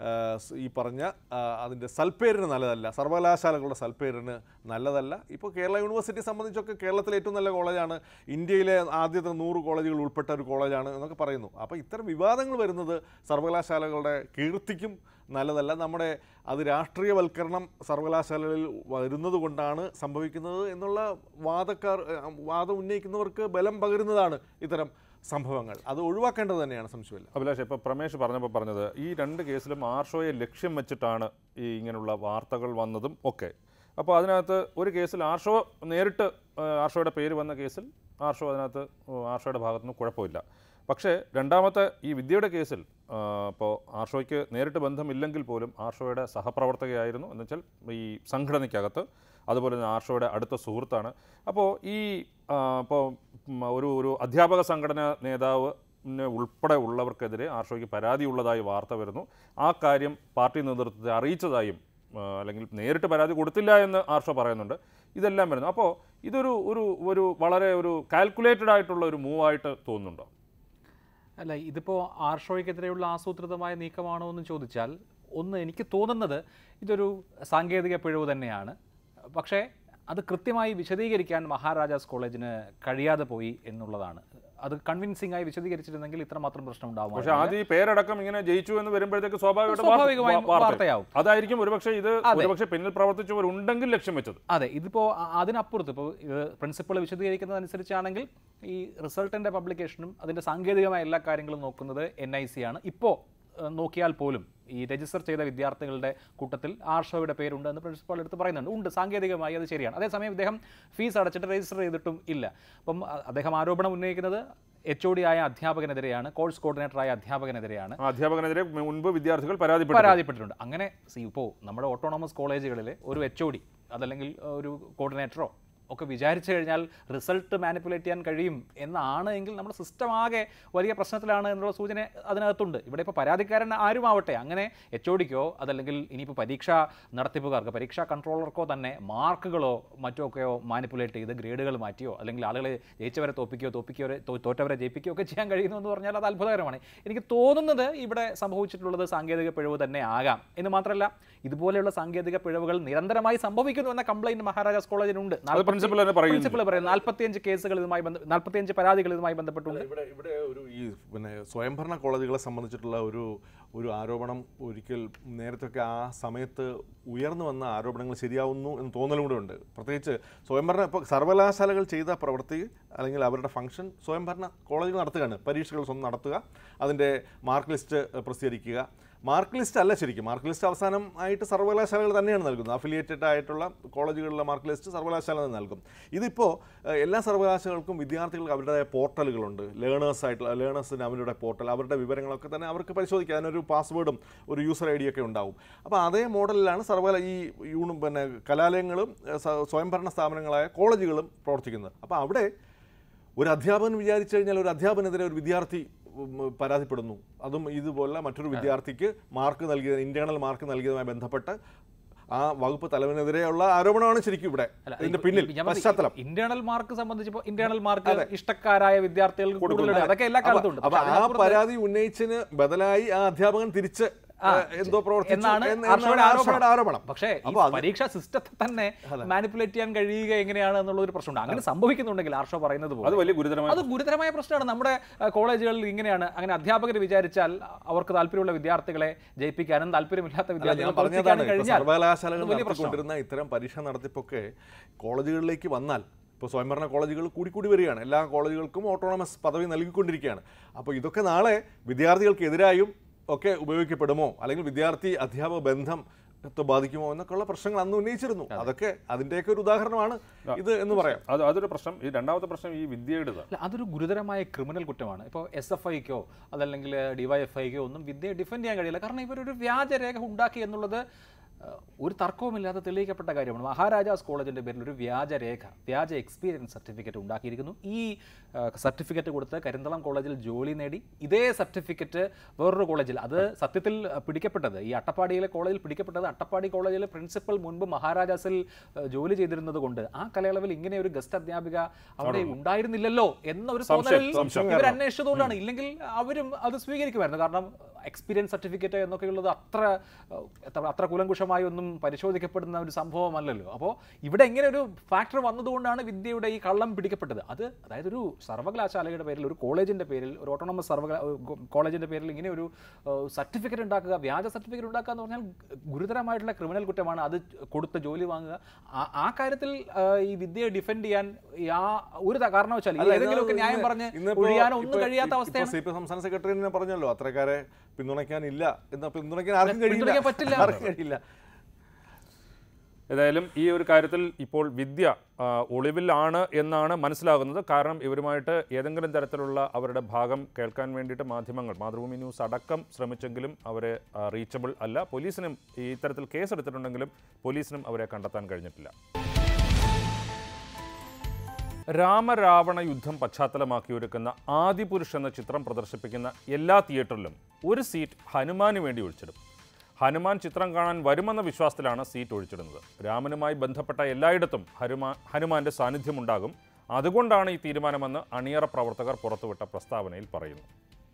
ഈ പറഞ്ഞ ആ, അതിൻ്റെ സൽപ്പേരിന് നല്ലതല്ല സർവകലാശാലകളുടെ സൽപ്പേരിന് നല്ലതല്ല ഇപ്പോൾ കേരള യൂണിവേഴ്സിറ്റി സംബന്ധിച്ചൊക്കെ കേരളത്തിലെ ഏറ്റവും നല്ല കോളേജാണ് ഇന്ത്യയിലെ ആദ്യത്തെ നൂറ് കോളേജുകൾ ഉൾപ്പെട്ട ഒരു കോളേജാണ് എന്നൊക്കെ പറയുന്നു അപ്പോൾ ഇത്തരം വിവാദങ്ങൾ വരുന്നത് സർവകലാശാലകളുടെ കീർത്തിക്കും നല്ലതല്ല നമ്മുടെ അത് രാഷ്ട്രീയവൽക്കരണം സർവകലാശാലകളിൽ വരുന്നത് കൊണ്ടാണ് സംഭവിക്കുന്നത് എന്നുള്ള വാദക്കാർ ഏഹ്, വാദം ഉന്നയിക്കുന്നവർക്ക് ബലം പകരുന്നതാണ് ഇത്തരം സംഭവങ്ങൾ അത് ഒഴിവാക്കേണ്ടത് തന്നെയാണ് സംശയമില്ല അഭിലാഷ് ഇപ്പോൾ പ്രമേഷ് പറഞ്ഞപ്പോൾ പറഞ്ഞത് ഈ രണ്ട് കേസിലും ആർഷോയെ ലക്ഷ്യം വെച്ചിട്ടാണ് ഈ ഇങ്ങനെയുള്ള വാർത്തകൾ വന്നതും ഒക്കെ അപ്പോൾ അതിനകത്ത് ഒരു കേസിൽ ആർഷോ നേരിട്ട് ആ, ആർഷോയുടെ പേര് വന്ന കേസിൽ ആർഷോ അതിനകത്ത് ആർഷോയുടെ ഭാഗത്തുനിന്ന് കുഴപ്പമില്ല പക്ഷേ രണ്ടാമത്തെ ഈ വിദ്യയുടെ കേസിൽ ആ, ഇപ്പോൾ ആർഷോയ്ക്ക് നേരിട്ട് ബന്ധമില്ലെങ്കിൽ പോലും ആർഷോയുടെ സഹപ്രവർത്തകയായിരുന്നു എന്ന് വെച്ചാൽ ഈ സംഘടനയ്ക്കകത്ത് അതുപോലെ തന്നെ ആർഷോയുടെ അടുത്ത സുഹൃത്താണ് അപ്പോൾ ഈ ആ, ഇപ്പോൾ ഉം, ഒരു ഒരു അധ്യാപക സംഘടന നേതാവ് നെ ഉൾപ്പെടെ ഉള്ളവർക്കെതിരെ ആർഷോയ്ക്ക് പരാതിയുള്ളതായി വാർത്ത വരുന്നു ആ കാര്യം പാർട്ടി നേതൃത്വത്തെ അറിയിച്ചതായും ആ, അല്ലെങ്കിൽ നേരിട്ട് പരാതി കൊടുത്തില്ല എന്ന് ആർഷോ പറയുന്നുണ്ട് ഇതെല്ലാം വരുന്നു അപ്പോൾ ഇതൊരു ഒരു ഒരു വളരെ ഒരു കാൽക്കുലേറ്റഡ് ആയിട്ടുള്ള ഒരു മൂവായിട്ട് തോന്നുന്നുണ്ടോ അല്ല ഇതിപ്പോൾ ആർഷോയ്ക്കെതിരെയുള്ള ആസൂത്രിതമായ നീക്കമാണോ എന്ന് ചോദിച്ചാൽ ഒന്ന് എനിക്ക് തോന്നുന്നത് ഇതൊരു സാങ്കേതിക പിഴവ് തന്നെയാണ് പക്ഷേ അത് കൃത്യമായി വിശദീകരിക്കാൻ മഹാരാജാസ് കോളേജിന് കഴിയാതെ പോയി എന്നുള്ളതാണ് അത് കൺവിൻസിംഗ് ആയി വിശദീകരിച്ചിരുന്നെങ്കിൽ ഇത്രമാത്രം പ്രശ്നം പക്ഷേ ഉണ്ടാകും ആദ്യം ഈ പേരടക്കം ഇങ്ങനെ ജയിച്ചു എന്ന് വരുമ്പോഴത്തേക്ക് സ്വാഭാവികമായിട്ടും സ്വാഭാവികമായും വാർത്ത- വാർത്ത- വാർത്തയാവും. അതായിരിക്കും ഒരുപക്ഷെ ഇത് അതെ. ഒരുപക്ഷെ പിന്നിൽ പ്രവർത്തിച്ചവരുണ്ടെങ്കിൽ ലക്ഷ്യം വെച്ചത് അതെ ഇതിപ്പോൾ അതിനപ്പുറത്ത് ഇപ്പോൾ ഇത് പ്രിൻസിപ്പൾ വിശദീകരിക്കുന്നതനുസരിച്ചാണെങ്കിൽ ഈ റിസൾട്ടിൻ്റെ പബ്ലിക്കേഷനും അതിൻ്റെ സാങ്കേതികമായ എല്ലാ കാര്യങ്ങളും നോക്കുന്നത് എൻ ഐ സി ആണ് ഇപ്പോൾ നോക്കിയാൽ പോലും ഈ രജിസ്റ്റർ ചെയ്ത വിദ്യാർത്ഥികളുടെ കൂട്ടത്തിൽ ആർഷോയുടെ പേരുണ്ട് എന്ന് പ്രിൻസിപ്പാൾ എടുത്ത് പറയുന്നുണ്ട് ഉണ്ട് സാങ്കേതികമായി അത് ശരിയാണ് അതേസമയം ഇദ്ദേഹം ഫീസ് അടച്ചിട്ട് രജിസ്റ്റർ ചെയ്തിട്ടും ഇല്ല അപ്പം അ- അദ്ദേഹം ആരോപണം ഉന്നയിക്കുന്നത് എച്ച് ഒ ഡി ആയ അധ്യാപകനെതിരെയാണ് കോഴ്സ് കോർഡിനേറ്ററായ അധ്യാപകനെതിരെയാണ് ആ അധ്യാപകനെതിരെ മുൻപ് വിദ്യാർത്ഥികൾ പരാതിപ്പെട്ടു പരാതിപ്പെട്ടിട്ടുണ്ട് അങ്ങനെ സി ഇപ്പോൾ നമ്മുടെ ഓട്ടോണമസ് കോളേജുകളിൽ ഒരു എച്ച് ഒ ഡി അതല്ലെങ്കിൽ ഒരു കോർഡിനേറ്ററോ ഒക്കെ വിചാരിച്ചു കഴിഞ്ഞാൽ റിസൾട്ട് മാനിപ്പുലേറ്റ് ചെയ്യാൻ കഴിയും എന്നാണ് എങ്കിൽ നമ്മുടെ സിസ്റ്റം ആകെ വലിയ പ്രശ്നത്തിലാണ് എന്നുള്ള സൂചന അതിനകത്തുണ്ട് ഇവിടെ ഇപ്പോൾ പരാതിക്കാരൻ ആരുമാവട്ടെ അങ്ങനെ എച്ച് ഒ ഡിക്കോ അതല്ലെങ്കിൽ ഇനിയിപ്പോൾ പരീക്ഷാ നടത്തിപ്പുകാർക്ക് പരീക്ഷാ കൺട്രോളർക്കോ തന്നെ മാർക്കുകളോ മറ്റോ ഒക്കെയോ മാനിപ്പുലേറ്റ് ചെയ്ത് ഗ്രേഡുകൾ മാറ്റിയോ അല്ലെങ്കിൽ ആളുകളെ ജയിച്ചവരെ തോപ്പിക്കുകയോ തോപ്പിക്കുകയോ തോ- തോറ്റവരെ ജയിപ്പിക്കുകയോ ഒക്കെ ചെയ്യാൻ കഴിയുന്നു എന്ന് പറഞ്ഞാൽ അത് അത്ഭുതകരമാണ് എനിക്ക് തോന്നുന്നത് ഇവിടെ സംഭവിച്ചിട്ടുള്ളത് സാങ്കേതിക പിഴവ് തന്നെ ആകാം എന്ന് മാത്രമല്ല ഇതുപോലെയുള്ള സാങ്കേതിക പിഴവുകൾ നിരന്തരമായി സംഭവിക്കുന്നു എന്ന കംപ്ലൈന്റ് മഹാരാജാസ് കോളേജിനുണ്ട് അത് പ്രിൻസിപ്പൽ തന്നെ പറയുന്നു പ്രിൻസിപ്പൽ പറയുന്നത് നാൽപ്പത്തിയഞ്ച് കേസുകൾ ഇതുമായി ബന്ധ നാൽപ്പത്തിയഞ്ച് പരാതികൾ ഇതുമായി ബന്ധപ്പെട്ടുണ്ട് ഇവിടെ ഇവിടെ ഒരു ഈ പിന്നെ സ്വയംഭരണ കോളേജുകളെ സംബന്ധിച്ചിട്ടുള്ള ഒരു ഒരു ആരോപണം ഒരിക്കൽ നേരത്തൊക്കെ ആ സമയത്ത് ഉയർന്നു വന്ന ആരോപണങ്ങൾ ശരിയാവുന്നു എന്ന് തോന്നലും കൂടെ ഉണ്ട് പ്രത്യേകിച്ച് സ്വയംഭരണ ഇപ്പോൾ സർവകലാശാലകൾ ചെയ്ത പ്രവൃത്തി അല്ലെങ്കിൽ അവരുടെ ഫംഗ്ഷൻ സ്വയംഭരണ കോളേജുകൾ നടത്തുകയാണ് പരീക്ഷകൾ സ്വന്തം നടത്തുക അതിൻ്റെ മാർക്ക് ലിസ്റ്റ് പ്രസിദ്ധീകരിക്കുക മാർക്ക് ലിസ്റ്റ് അല്ല ശരിക്കും മാർക്ക് ലിസ്റ്റ് അവസാനം ആയിട്ട് സർവകലാശാലകൾ തന്നെയാണ് നൽകുന്നത് അഫിലിയേറ്റഡ് ആയിട്ടുള്ള കോളേജുകളിലെ മാർക്ക് ലിസ്റ്റ് സർവകലാശാല തന്നെ നൽകും ഇതിപ്പോൾ ഏഹ്, എല്ലാ സർവകലാശാലകൾക്കും വിദ്യാർത്ഥികൾക്ക് അവരുടേതായ പോർട്ടലുകളുണ്ട് ലേണേഴ്സ് ആയിട്ടുള്ള ലേണേഴ്സിന് അവരുടെ പോർട്ടൽ അവരുടെ വിവരങ്ങളൊക്കെ തന്നെ അവർക്ക് പരിശോധിക്കാം അതിനൊരു പാസ്വേഡും ഒരു യൂസർ ഐ ഡി ഒക്കെ ഉണ്ടാവും അപ്പോൾ അതേ മോഡലിലാണ് സർവകല ഈ യൂണി പിന്നെ കലാലയങ്ങളും ഏഹ്, സ- സ്വയംഭരണ സ്ഥാപനങ്ങളായ കോളേജുകളും പ്രവർത്തിക്കുന്നത് അപ്പോൾ അവിടെ ഒരു അധ്യാപകൻ വിചാരിച്ചു കഴിഞ്ഞാൽ ഒരു അധ്യാപനെതിരെ ഒരു വിദ്യാർത്ഥി ഉം, പരാതിപ്പെടുന്നു അതും ഇതുപോലെ മറ്റൊരു വിദ്യാർത്ഥിക്ക് മാർക്ക് നൽകിയത് ഇന്റേണൽ മാർക്ക് നൽകിയതുമായി ബന്ധപ്പെട്ട് ആ വകുപ്പ് തലവനെതിരെയുള്ള ആരോപണമാണ് ശരിക്കും ഇവിടെ ഇതിന്റെ പിന്നിൽ പശ്ചാത്തലം ഇന്റേണൽ മാർക്ക് സംബന്ധിച്ചപ്പോൾ ഇന്റേണൽ മാർക്ക് ഇഷ്ടക്കാരായ വിദ്യാർത്ഥികൾക്ക് കൂടുതലുണ്ട് അതൊക്കെ എല്ലാ കാലത്തും ഉണ്ട് അപ്പൊ പക്ഷേ ആ അതിനപ്പുറത്ത് പരാതി ഉന്നയിച്ചതിന് ബദലായി ആ അധ്യാപകൻ തിരിച്ച് ഏഹ്, എന്തോ പ്രവർത്തിച്ചു എന്നാണ് എന്ന് ഹർഷയുടെ എന്നാണ് ഹർഷയുടെ ആരോപണം പക്ഷേ ഈ അപ്പൊ അത് പരീക്ഷാ സിസ്റ്റത്തെ തന്നെ മാനിപ്പുലേറ്റ് ചെയ്യാൻ കഴിയുക എങ്ങനെയാണ് എന്നുള്ള ഒരു പ്രശ്നമുണ്ട് അങ്ങനെ സംഭവിക്കുന്നുണ്ടെങ്കിൽ ആർഷോ പറയുന്നത് പോലെ അത് വലിയ ഗുരുതരമായ അത് ഗുരുതരമായ പ്രശ്നമാണ് നമ്മുടെ അഹ്, കോളേജുകളിൽ ഇങ്ങനെയാണ് അങ്ങനെ അധ്യാപകർ വിചാരിച്ചാൽ അവർക്ക് താല്പര്യമുള്ള വിദ്യാർത്ഥികളെ ജയിപ്പിക്കാനും താല്പര്യമില്ലാത്ത അല്ല, ഞാൻ വിദ്യാർത്ഥികളെ പറഞ്ഞതാണ് തോൽപ്പിക്കാനും ഇപ്പൊ കഴിഞ്ഞാൽ സർവകലാശാലകൾ അത് വലിയ പ്രശ്നമാണ്. നടത്തിക്കൊണ്ടിരുന്ന ഇത്തരം പരീക്ഷ നടത്തിപ്പൊക്കെ കോളേജുകളിലേക്ക് വന്നാൽ ഇപ്പോൾ സ്വയംഭരണ കോളേജുകൾ കൂടി കൂടി വരികയാണ് എല്ലാ കോളേജുകൾക്കും ഓട്ടോണമസ് പദവി നൽകിക്കൊണ്ടിരിക്കുകയാണ് അപ്പോൾ ഇതൊക്കെ നാളെ വിദ്യാർത്ഥികൾക്കെതിരായും ഒക്കെ ഉപയോഗിക്കപ്പെടുമോ അല്ലെങ്കിൽ വിദ്യാർത്ഥി അധ്യാപക ബന്ധം ത്തെ ബാധിക്കുമോ എന്നൊക്കെയുള്ള പ്രശ്നങ്ങൾ അന്ന് ഉന്നയിച്ചിരുന്നു അതൊക്കെ അതിൻ്റെയൊക്കെ ഒരു ഉദാഹരണമാണ് ഇത് എന്ന് പറയാം അത് അതൊരു പ്രശ്നം ഈ രണ്ടാമത്തെ പ്രശ്നം ഈ വിദ്യയുടേത് അല്ല അതൊരു ഗുരുതരമായ ക്രിമിനൽ കുറ്റമാണ് ഇപ്പോൾ എസ് എഫ് ഐക്കോ അതല്ലെങ്കിൽ ഡിവൈഎഫ്ഐക്കോ ഒന്നും വിദ്യയെ ഡിഫെൻഡ് ചെയ്യാൻ കഴിയില്ല കാരണം ഇവരൊരു വ്യാജരേഖ ഉണ്ടാക്കി എന്നുള്ളത് അഹ്, ഒരു തർക്കവുമില്ലാതെ തെളിയിക്കപ്പെട്ട കാര്യമാണ് മഹാരാജാസ് കോളേജിൻ്റെ പേരിൽ ഒരു വ്യാജരേഖ വ്യാജ എക്സ്പീരിയൻസ് സർട്ടിഫിക്കറ്റ് ഉണ്ടാക്കിയിരിക്കുന്നു ഈ സർട്ടിഫിക്കറ്റ് കൊടുത്ത് കരിന്തളം കോളേജിൽ ജോലി നേടി ഇതേ സർട്ടിഫിക്കറ്റ് വേറൊരു കോളേജിൽ അത് സത്യത്തിൽ അഹ്, പിടിക്കപ്പെട്ടത് ഈ അട്ടപ്പാടിയിലെ കോളേജിൽ പിടിക്കപ്പെട്ടത് അട്ടപ്പാടി കോളേജിലെ പ്രിൻസിപ്പൽ മുൻപ് മഹാരാജാസിൽ അഹ്, ജോലി ചെയ്തിരുന്നത് കൊണ്ട് ആ കാലയളവിൽ ഇങ്ങനെ ഒരു ഗസ്റ്റ് അധ്യാപിക അവിടെ ഉണ്ടായിരുന്നില്ലല്ലോ എന്ന ഒരു തോന്നലിൽ സംശയം. ഇവർ അന്വേഷിച്ചതുകൊണ്ടാണ് ഇല്ലെങ്കിൽ അവരും അത് സ്വീകരിക്കുമായിരുന്നു കാരണം എക്സ്പീരിയൻസ് സർട്ടിഫിക്കറ്റ് എന്നൊക്കെയുള്ളത് അത്ര ഏഹ്, എത്ര- അത്ര കുലങ്കുഷമായി ഒന്നും പരിശോധിക്കപ്പെടുന്ന ഒരു സംഭവമല്ലല്ലോ അപ്പോൾ ഇവിടെ ഇങ്ങനെ ഒരു ഫാക്ടർ വന്നതുകൊണ്ടാണ് വിദ്യയുടെ ഈ കള്ളം പിടിക്കപ്പെട്ടത് അത് അതായത് ഒരു സർവകലാശാലയുടെ പേരിൽ ഒരു കോളേജിന്റെ പേരിൽ ഒരു ഓട്ടോണമസ് സർവകലാ കോളേജിന്റെ പേരിൽ ഇങ്ങനെ ഒരു സർട്ടിഫിക്കറ്റ് ഉണ്ടാക്കുക വ്യാജ സർട്ടിഫിക്കറ്റ് ഉണ്ടാക്കുക എന്ന് പറഞ്ഞാൽ ഗുരുതരമായിട്ടുള്ള ക്രിമിനൽ കുറ്റമാണ് അത് കൊടുത്ത് ജോലി വാങ്ങുക ആ- ആ കാര്യത്തിൽ ഏഹ്, ഈ വിദ്യയെ ഡിഫെൻഡ് ചെയ്യാൻ ആ ഒരു ത- കാരണവശാലും അല്ല, ഏതെങ്കിലുമൊക്കെ ഇന്ന് ന്യായം പറഞ്ഞ് ഇന്നിപ്പോ ഒഴിയാനോ ഒന്നും ഇപ്പൊ- കഴിയാത്ത ഇപ്പൊ അവസ്ഥയാണ് സി പി എം സംസ്ഥാന സെക്രട്ടറി തന്നെ പറഞ്ഞല്ലോ അത്രക്കാരെ പിന്തുണയ്ക്കാനില്ല എന്ന് പിന്തുണയ്ക്കാൻ ആർക്കും കഴിയില്ല പിന്തുണയ്ക്കാൻ പറ്റില്ല. ആർക്കും കഴിയില്ല ഏതായാലും ഈ ഒരു കാര്യത്തിൽ ഇപ്പോൾ വിദ്യ ആ, ഒളിവിലാണ് എന്നാണ് മനസ്സിലാകുന്നത് കാരണം ഇവരുമായിട്ട് ഏതെങ്കിലും തരത്തിലുള്ള അവരുടെ ഭാഗം കേൾക്കാൻ വേണ്ടിയിട്ട് മാധ്യമങ്ങൾ മാതൃഭൂമി ന്യൂസ് അടക്കം ശ്രമിച്ചെങ്കിലും അവരെ റീച്ചബിൾ അല്ല പോലീസിനും ഈ ഇത്തരത്തിൽ കേസെടുത്തിട്ടുണ്ടെങ്കിലും പോലീസിനും അവരെ കണ്ടെത്താൻ കഴിഞ്ഞിട്ടില്ല രാമരാവണ യുദ്ധം പശ്ചാത്തലമാക്കി ഒരുക്കുന്ന ആദിപുരുഷ് എന്ന ചിത്രം പ്രദർശിപ്പിക്കുന്ന എല്ലാ തിയേറ്ററിലും ഒരു സീറ്റ് ഹനുമാന് വേണ്ടി ഒഴിച്ചിടും ഹനുമാൻ ചിത്രം കാണാൻ വരുമെന്ന വിശ്വാസത്തിലാണ് സീറ്റ് ഒഴിച്ചിടുന്നത് രാമനുമായി ബന്ധപ്പെട്ട എല്ലായിടത്തും ഹനുമാൻ ഹനുമാന്റെ സാന്നിധ്യമുണ്ടാകും അതുകൊണ്ടാണ് ഈ തീരുമാനമെന്ന് അണിയറ പ്രവർത്തകർ പുറത്തുവിട്ട പ്രസ്താവനയിൽ പറയുന്നു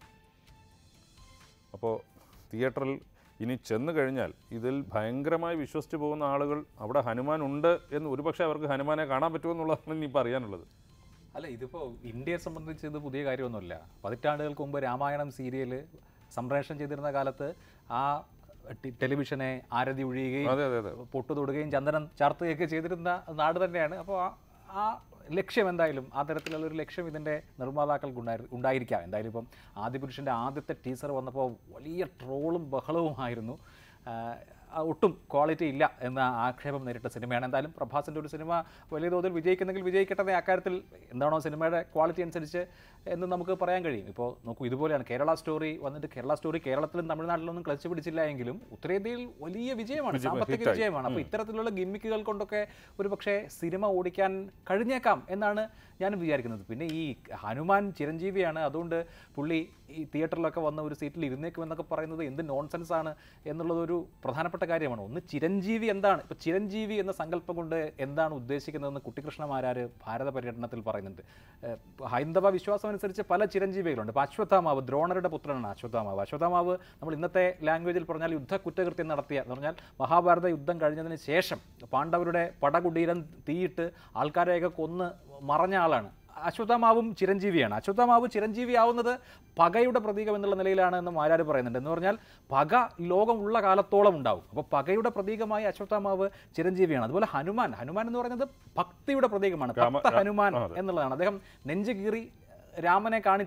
അപ്പോൾ തിയേറ്ററിൽ ഇനി ചെന്ന് കഴിഞ്ഞാൽ ഇതിൽ ഭയങ്കരമായി വിശ്വസിച്ച് പോകുന്ന ആളുകൾ അവിടെ ഹനുമാൻ ഉണ്ട് എന്ന് ഒരുപക്ഷെ അവർക്ക് ഹനുമാനെ കാണാൻ പറ്റുമോ എന്നുള്ളതാണ് ഇനിയിപ്പോൾ അറിയാനുള്ളത് അല്ല ഇതിപ്പോ ഇന്ത്യയെ സംബന്ധിച്ച് ഇത് പുതിയ കാര്യമൊന്നുമല്ല പതിറ്റാണ്ടുകൾക്ക് മുമ്പ് രാമായണം സീരിയൽ സംപ്രേഷണം ചെയ്തിരുന്ന കാലത്ത് ആ ടി- ടെലിവിഷനെ ആരതി ഒഴിയുകയും അതെ അതെ അതെ പൊട്ടു തൊടുകയും ചന്ദനം ചാർത്തുകയൊക്കെ ചെയ്തിരുന്ന നാട് തന്നെയാണ് അപ്പോൾ ആ- ആ ലക്ഷ്യം എന്തായാലും ആ തരത്തിലുള്ള ഒരു ലക്ഷ്യം ഇതിൻ്റെ നിർമ്മാതാക്കൾക്ക് ഉണ്ടായി ഉണ്ടായിരിക്കാം എന്തായാലും ഇപ്പം ആദിപുരുഷൻ്റെ ആദ്യത്തെ ടീസർ വന്നപ്പോൾ വലിയ ട്രോളും ബഹളവുമായിരുന്നു ആ, ആ ഒട്ടും ക്വാളിറ്റി ഇല്ല എന്ന ആക്ഷേപം നേരിട്ട സിനിമയാണ് എന്തായാലും പ്രഭാസിൻ്റെ ഒരു സിനിമ വലിയ തോതിൽ വിജയിക്കുന്നെങ്കിൽ വിജയിക്കട്ടെ എന്ന അക്കാര്യത്തിൽ എന്താണോ സിനിമയുടെ ക്വാളിറ്റി അനുസരിച്ച് എന്ന് നമുക്ക് പറയാൻ കഴിയും ഇപ്പോൾ നോക്കൂ ഇതുപോലെയാണ് കേരള സ്റ്റോറി വന്നിട്ട് കേരള സ്റ്റോറി കേരളത്തിലും തമിഴ്നാട്ടിലൊന്നും ക്ലച്ച് പിടിച്ചില്ല എങ്കിലും ഉത്തരേന്ത്യയിൽ വലിയ വിജയമാണ് സാമ്പത്തിക ഹിറ്റായി. വിജയമാണ് അപ്പോൾ ഇത്തരത്തിലുള്ള ഗിമ്മിക്കുകൾ കൊണ്ടൊക്കെ ഒരു പക്ഷേ സിനിമ ഓടിക്കാൻ കഴിഞ്ഞേക്കാം എന്നാണ് ഞാനും വിചാരിക്കുന്നത് പിന്നെ ഈ ഹനുമാൻ ചിരഞ്ജീവിയാണ് അതുകൊണ്ട് പുള്ളി ഈ തിയേറ്ററിലൊക്കെ വന്ന ഒരു സീറ്റിൽ ഇരുന്നേക്കും എന്നൊക്കെ പറയുന്നത് എന്ത് നോൺസെൻസ് ആണ് എന്നുള്ളത് ഒരു പ്രധാനപ്പെട്ട കാര്യമാണ് ഒന്ന് ചിരഞ്ജീവി എന്താണ് ഇപ്പോൾ ചിരഞ്ജീവി എന്ന സങ്കല്പം കൊണ്ട് എന്താണ് ഉദ്ദേശിക്കുന്നതെന്ന് കുട്ടിക്കൃഷ്ണമാരാര് ഭാരത പര്യടനത്തിൽ പറയുന്നുണ്ട് ഏഹ് ഹൈന്ദവ വിശ്വാസം അനുസരിച്ച് പല ചിരഞ്ജീവികളുണ്ട് ഇപ്പോൾ അശ്വത്ഥാമാവ് ദ്രോണരുടെ പുത്രനാണ് അശ്വത്ഥാമാവ് അശ്വത്ഥാമാവ് നമ്മൾ ഇന്നത്തെ ലാംഗ്വേജിൽ പറഞ്ഞാൽ യുദ്ധ കുറ്റകൃത്യം നടത്തിയ എന്ന് പറഞ്ഞാൽ മഹാഭാരത യുദ്ധം കഴിഞ്ഞതിന് ശേഷം പാണ്ഡവരുടെ പടകുടീരം തീയിട്ട് ആൾക്കാരെയൊക്കെ കൊന്ന് മറഞ്ഞ ആളാണ് അശ്വത്ഥാമാവും ചിരഞ്ജീവിയാണ് അശ്വത്ഥാമാവ് ചിരഞ്ജീവി ആവുന്നത് പകയുടെ പ്രതീകം എന്നുള്ള നിലയിലാണ് എന്ന് മാരാര് പറയുന്നുണ്ട് എന്ന് പറഞ്ഞാൽ പക ലോകം ഉള്ള കാലത്തോളം ഉണ്ടാവും അപ്പോൾ പകയുടെ പ്രതീകമായി അശ്വത്ഥാമാവ് ചിരഞ്ജീവിയാണ് അതുപോലെ ഹനുമാൻ ഹനുമാൻ എന്ന് പറയുന്നത് ഭക്തിയുടെ പ്രതീകമാണ് രാമ- ഭക്ത ഹനുമാൻ ആ, അതെ. എന്നുള്ളതാണ് അദ്ദേഹം നെഞ്ച് കീറി രാമനെ കാണിച്ച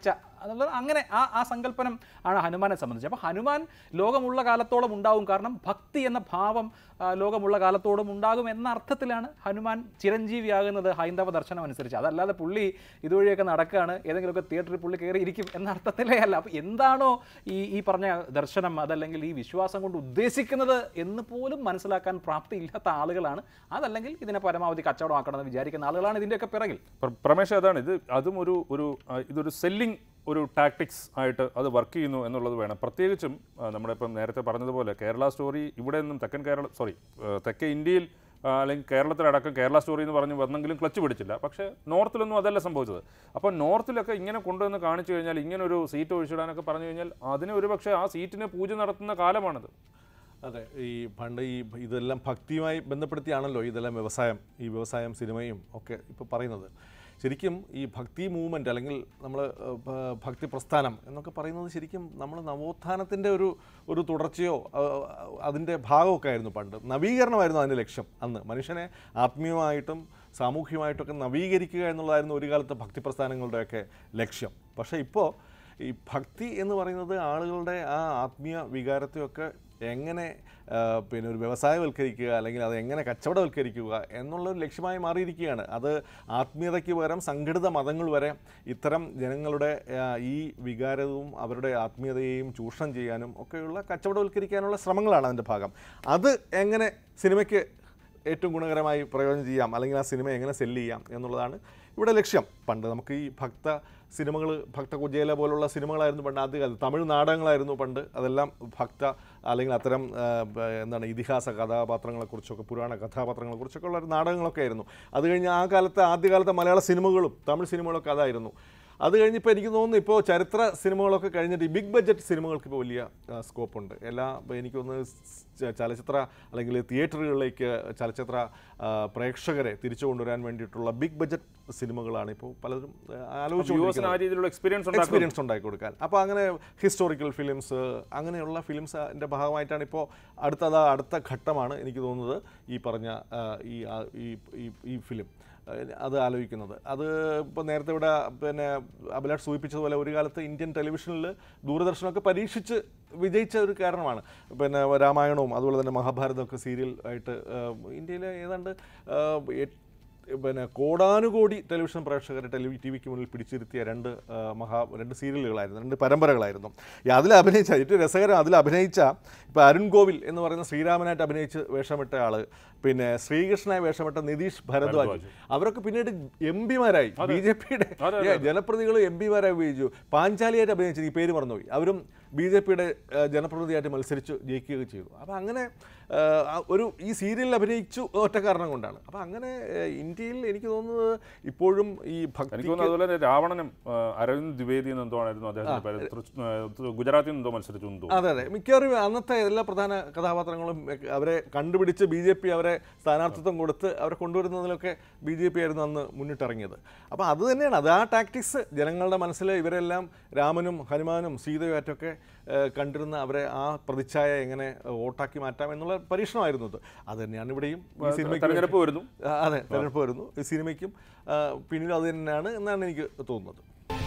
എന്നുള്ളത് അങ്ങനെ ആ ആ സങ്കല്പനം ആണ് ഹനുമാനെ സംബന്ധിച്ച് അപ്പോൾ ഹനുമാൻ ലോകമുള്ള കാലത്തോളം ഉണ്ടാവും കാരണം ഭക്തി എന്ന ഭാവം ആ, ലോകമുള്ള കാലത്തോളം ഉണ്ടാകും എന്ന അർത്ഥത്തിലാണ് ഹനുമാൻ ചിരഞ്ജീവിയാകുന്നത് ഹൈന്ദവ ദർശനം അനുസരിച്ച് അതല്ലാതെ പുള്ളി ഇതുവഴിയൊക്കെ നടക്കുകയാണ് ഏതെങ്കിലുമൊക്കെ തിയേറ്ററിൽ പുള്ളി കയറി ഇരിക്കും എന്ന അർത്ഥത്തിലേ അല്ല അപ്പോൾ എന്താണോ ഈ ഈ പറഞ്ഞ ദർശനം അതല്ലെങ്കിൽ ഈ വിശ്വാസം കൊണ്ട് ഉദ്ദേശിക്കുന്നത് എന്ന് പോലും മനസ്സിലാക്കാൻ പ്രാപ്തി ഇല്ലാത്ത ആളുകളാണ് അതല്ലെങ്കിൽ ഇതിനെ പരമാവധി കച്ചവടമാക്കണമെന്ന് വിചാരിക്കുന്ന ആളുകളാണ് ഇതിൻ്റെയൊക്കെ പിറകിൽ പ്ര- പ്രമേഷ് അതാണ് ഇത് അതും ഒരു ഒരു ആ, ഇതൊരു സെല്ലിംഗ് ഒരു ടാക്ടിക്സ് ആയിട്ട് അത് വർക്ക് ചെയ്യുന്നു എന്നുള്ളത് വേണം പ്രത്യേകിച്ചും ആ, നമ്മുടെ ഇപ്പം നേരത്തെ പറഞ്ഞതുപോലെ കേരള സ്റ്റോറി ഇവിടെ നിന്നും തെക്കൻ കേരള സോറി തെക്കേ ഇന്ത്യയിൽ ആ, അല്ലെങ്കിൽ കേരളത്തിലടക്കം കേരള സ്റ്റോറി എന്ന് പറഞ്ഞ് വന്നെങ്കിലും ക്ലച്ച് പിടിച്ചില്ല പക്ഷേ നോർത്തിലൊന്നും അതല്ല സംഭവിച്ചത് അപ്പോൾ നോർത്തിലൊക്കെ ഇങ്ങനെ കൊണ്ടുവന്ന് കാണിച്ചു കഴിഞ്ഞാൽ ഇങ്ങനെ ഒരു സീറ്റ് ഒഴിച്ചിടാനൊക്കെ പറഞ്ഞു കഴിഞ്ഞാൽ അതിന് ഒരുപക്ഷെ ആ സീറ്റിന് പൂജ നടത്തുന്ന കാലമാണത് അതെ ഈ പണ്ട് ഈ ഇതെല്ലാം ഭക്തിയുമായി ബന്ധപ്പെടുത്തിയാണല്ലോ ഇതെല്ലാം വ്യവസായം ഈ വ്യവസായം സിനിമയും ഒക്കെ ഇപ്പോൾ പറയുന്നത് ശരിക്കും ഈ ഭക്തി മൂവ്മെൻറ്റ് അല്ലെങ്കിൽ നമ്മൾ ഭക്തി പ്രസ്ഥാനം എന്നൊക്കെ പറയുന്നത് ശരിക്കും നമ്മൾ നവോത്ഥാനത്തിൻ്റെ ഒരു ഒരു തുടർച്ചയോ അതിൻ്റെ ഭാഗമൊക്കെ ആയിരുന്നു പണ്ട് നവീകരണമായിരുന്നു അതിൻ്റെ ലക്ഷ്യം അന്ന് മനുഷ്യനെ ആത്മീയമായിട്ടും സാമൂഹ്യമായിട്ടൊക്കെ നവീകരിക്കുക എന്നുള്ളതായിരുന്നു ഒരു കാലത്ത് ഭക്തി പ്രസ്ഥാനങ്ങളുടെയൊക്കെ ലക്ഷ്യം പക്ഷേ ഇപ്പോൾ ഈ ഭക്തി എന്ന് പറയുന്നത് ആളുകളുടെ ആ ആത്മീയ വികാരത്തെയൊക്കെ എങ്ങനെ ആ, പിന്നെ ഒരു വ്യവസായവൽക്കരിക്കുക അല്ലെങ്കിൽ അത് എങ്ങനെ കച്ചവടവൽക്കരിക്കുക എന്നുള്ളൊരു ലക്ഷ്യമായി മാറിയിരിക്കുകയാണ് അത് ആത്മീയതയ്ക്ക് പകരം സംഘടിത മതങ്ങൾ വരെ ഇത്തരം ജനങ്ങളുടെ ആ, ഈ വികാരവും അവരുടെ ആത്മീയതയെയും ചൂഷണം ചെയ്യാനും ഒക്കെയുള്ള കച്ചവടവൽക്കരിക്കാനുള്ള ശ്രമങ്ങളാണ് അതിൻ്റെ ഭാഗം അത് എങ്ങനെ സിനിമയ്ക്ക് ഏറ്റവും ഗുണകരമായി പ്രയോജനം ചെയ്യാം അല്ലെങ്കിൽ ആ സിനിമ എങ്ങനെ സെല്ല് ചെയ്യാം എന്നുള്ളതാണ് ഇവിടെ ലക്ഷ്യം പണ്ട് നമുക്ക് ഈ ഭക്ത സിനിമകൾ ഭക്ത കുജേല പോലുള്ള സിനിമകളായിരുന്നു പണ്ട് ആദ്യകാലത്ത് തമിഴ് നാടകങ്ങളായിരുന്നു പണ്ട് അതെല്ലാം ഭക്ത അല്ലെങ്കിൽ അത്തരം ആ, ബ- എന്താണ് ഇതിഹാസ കഥാപാത്രങ്ങളെക്കുറിച്ചൊക്കെ പുരാണ കഥാപാത്രങ്ങളെക്കുറിച്ചൊക്കെ ഉള്ള ഒരു നാടകങ്ങളൊക്കെ ആയിരുന്നു അത് കഴിഞ്ഞ് ആ കാലത്തെ ആദ്യകാലത്തെ മലയാള സിനിമകളും തമിഴ് സിനിമകളൊക്കെ അതായിരുന്നു അത് കഴിഞ്ഞിപ്പോൾ എനിക്ക് തോന്നുന്നു ഇപ്പോൾ ചരിത്ര സിനിമകളൊക്കെ കഴിഞ്ഞിട്ട് ഈ ബിഗ് ബഡ്ജറ്റ് സിനിമകൾക്ക് ഇപ്പോൾ വലിയ സ്കോപ്പ് ഉണ്ട് എല്ലാ ഇപ്പോൾ എനിക്ക് തോന്നുന്നു ച- ചലച്ചിത്ര അല്ലെങ്കിൽ തിയേറ്ററുകളിലേക്ക് ചലച്ചിത്ര ആ, പ്രേക്ഷകരെ തിരിച്ചു കൊണ്ടുവരാൻ വേണ്ടിയിട്ടുള്ള ബിഗ് ബഡ്ജറ്റ് സിനിമകളാണ് ഇപ്പോൾ പലരും വ്യൂവേഴ്സിന് ആ ആലോചിച്ചു രീതിയിലുള്ള എക്സ്പീരിയൻസ് ഉണ്ടാക്കും എക്സ്പീരിയൻസ് ഉണ്ടാക്കി കൊടുക്കാൻ അപ്പോൾ അങ്ങനെ ഹിസ്റ്റോറിക്കൽ ഫിലിംസ് അങ്ങനെയുള്ള ഫിലിംസിൻ്റെ ഭാഗമായിട്ടാണ് ഇപ്പോൾ അടുത്തത് അടുത്ത ഘട്ടമാണ് എനിക്ക് തോന്നുന്നത് ഈ പറഞ്ഞ ആ, ഈ ആ, ഈ- ഈ- ഈ ഫിലിം അത് ആലോചിക്കുന്നത് അത് ഇപ്പോൾ നേരത്തെ ഇവിടെ പിന്നെ അഭിലാഷ് സൂചിപ്പിച്ചതുപോലെ ഒരു കാലത്ത് ഇന്ത്യൻ ടെലിവിഷനിൽ ദൂരദർശനമൊക്കെ പരീക്ഷിച്ച് വിജയിച്ച ഒരു കാരണമാണ് പിന്നെ രാമായണവും അതുപോലെ തന്നെ മഹാഭാരതമൊക്കെ സീരിയൽ ആയിട്ട് ആ, ഇന്ത്യയിലെ ഏതാണ്ട് ആ, എട്ട് പിന്നെ കോടാനുകോടി ടെലിവിഷൻ പ്രേക്ഷകരെ ടെലിവി ടി വിക്ക് മുന്നിൽ പിടിച്ചിരുത്തിയ രണ്ട് ആ, മഹാ രണ്ട് സീരിയലുകളായിരുന്നു രണ്ട് പരമ്പരകളായിരുന്നു ഈ അതിൽ അഭിനയിച്ച ഏറ്റവും രസകരം അതിൽ അഭിനയിച്ച ഇപ്പോൾ അരുൺ ഗോവിൽ എന്ന് പറയുന്ന ശ്രീരാമനായിട്ട് അഭിനയിച്ച് വേഷമിട്ട ആള് പിന്നെ ശ്രീകൃഷ്ണനായി വേഷമിട്ട നിതീഷ് ഭരദ്വാജ് അവരൊക്കെ പിന്നീട് എം പിമാരായി ബി ജെ പിയുടെ ജനപ്രതികൾ എം പിമാരായി ഉപയോഗിച്ചു പാഞ്ചാലിയായിട്ട് അഭിനയിച്ചത് ഈ പേര് മറന്നുപോയി അവരും ബി ജെ പിയുടെ ജനപ്രതിനിധിയായിട്ട് മത്സരിച്ച് ജയിക്കുകയൊക്കെ ചെയ്തു അപ്പോൾ അങ്ങനെ ആ, ആ ഒരു ഈ സീരിയലിൽ അഭിനയിച്ചു ഒറ്റ കാരണം കൊണ്ടാണ് അപ്പോൾ അങ്ങനെ ആ, ഇന്ത്യയിൽ എനിക്ക് തോന്നുന്നത് ഇപ്പോഴും ഈ എനിക്ക് ഭക്തി തോന്നുന്നു അതുപോലെ തന്നെ രാവണനും ആ, അരവിന്ദ് ദ്വിവേദി എന്ന് എന്തോ ആയിരുന്നു അദ്ദേഹത്തിന്റെ പേര് തൃശ്- ആ, ഗുജറാത്തിൽ നിന്ന് എന്തോ മത്സരിച്ചു എന്ന് തോന്നുന്നു അതെ അതെ മിക്കവാറും അന്നത്തെ എല്ലാ പ്രധാന കഥാപാത്രങ്ങളും ഒക്കെ അവരെ കണ്ടുപിടിച്ച് ബി ജെ പി അവരെ സ്ഥാനാർത്ഥിത്വം കൊടുത്ത് അവരെ കൊണ്ടുവരുന്നതിലൊക്കെ ബി ജെ പി ആയിരുന്നു അന്ന് മുന്നിട്ടിറങ്ങിയത് അപ്പോൾ അത് തന്നെയാണ് അത് ആ ടാക്ടിക്സ് ജനങ്ങളുടെ മനസ്സിൽ ഇവരെല്ലാം രാമനും ഹനുമാനും സീതയുമായിട്ടൊക്കെ ഏഹ്, കണ്ടിരുന്ന അവരെ ആ പ്രതിച്ഛായ എങ്ങനെ വോട്ടാക്കി മാറ്റാം എന്നുള്ള പരീക്ഷണമായിരുന്നു ഇത് അത് തന്നെയാണ് ഇവിടെയും ഈ സിനിമയ്ക്ക് തെരഞ്ഞെടുപ്പ് വരുന്നു ആ, അതെ തെരഞ്ഞെടുപ്പ് വരുന്നു ഈ സിനിമയ്ക്കും ആ, പിന്നിലും അത് തന്നെയാണ് എന്നാണ് എനിക്ക് തോന്നുന്നത്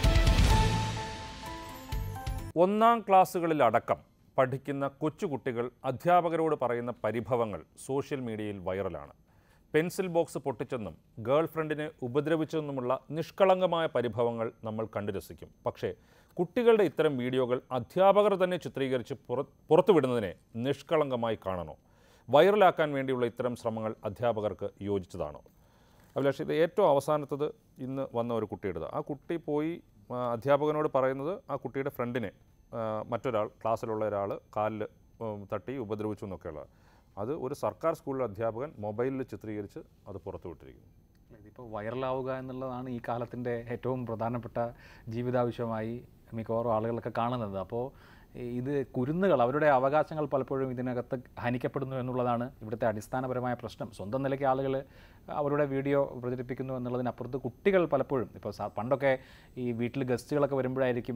ഒന്നാം ക്ലാസ്സുകളിലടക്കം പഠിക്കുന്ന കൊച്ചുകുട്ടികൾ അധ്യാപകരോട് പറയുന്ന പരിഭവങ്ങൾ സോഷ്യൽ മീഡിയയിൽ വൈറലാണ് പെൻസിൽ ബോക്സ് പൊട്ടിച്ചെന്നും ഗേൾ ഫ്രണ്ടിനെ ഉപദ്രവിച്ചെന്നുമുള്ള നിഷ്കളങ്കമായ പരിഭവങ്ങൾ നമ്മൾ കണ്ടു രസിക്കും പക്ഷേ കുട്ടികളുടെ ഇത്തരം വീഡിയോകൾ അധ്യാപകർ തന്നെ ചിത്രീകരിച്ച് പുറ പുറത്തുവിടുന്നതിനെ നിഷ്കളങ്കമായി കാണണോ വൈറലാക്കാൻ വേണ്ടിയുള്ള ഇത്തരം ശ്രമങ്ങൾ അധ്യാപകർക്ക് യോജിച്ചതാണോ അഭിലാഷ് ഇത് ഏറ്റവും അവസാനത്തത് ഇന്ന് വന്ന ഒരു കുട്ടിയുടേത് ആ കുട്ടി പോയി ആ, അധ്യാപകനോട് പറയുന്നത് ആ കുട്ടിയുടെ ഫ്രണ്ടിനെ ആ, മറ്റൊരാൾ ക്ലാസ്സിലുള്ള ഒരാൾ കാലിൽ ഉം, തട്ടി ഉപദ്രവിച്ചു എന്നൊക്കെയുള്ള അത് ഒരു സർക്കാർ സ്കൂളിലെ അധ്യാപകൻ മൊബൈലിൽ ചിത്രീകരിച്ച് അത് പുറത്തുവിട്ടിരിക്കുന്നു ഇതിപ്പോൾ വൈറലാവുക എന്നുള്ളതാണ് ഈ കാലത്തിൻ്റെ ഏറ്റവും പ്രധാനപ്പെട്ട ജീവിതാവശ്യമായി മിക്കവാറും ആളുകളൊക്കെ കാണുന്നത് അപ്പോൾ ഇത് കുരുന്നുകൾ അവരുടെ അവകാശങ്ങൾ പലപ്പോഴും ഇതിനകത്ത് ഹനിക്കപ്പെടുന്നു എന്നുള്ളതാണ് ഇവിടുത്തെ അടിസ്ഥാനപരമായ പ്രശ്നം സ്വന്തം നിലയ്ക്ക് ആളുകൾ അവരുടെ വീഡിയോ പ്രചരിപ്പിക്കുന്നു എന്നുള്ളതിനപ്പുറത്ത് കുട്ടികൾ പലപ്പോഴും ഇപ്പോൾ സാ- പണ്ടൊക്കെ ഈ വീട്ടിൽ ഗസ്റ്റുകളൊക്കെ വരുമ്പോഴായിരിക്കും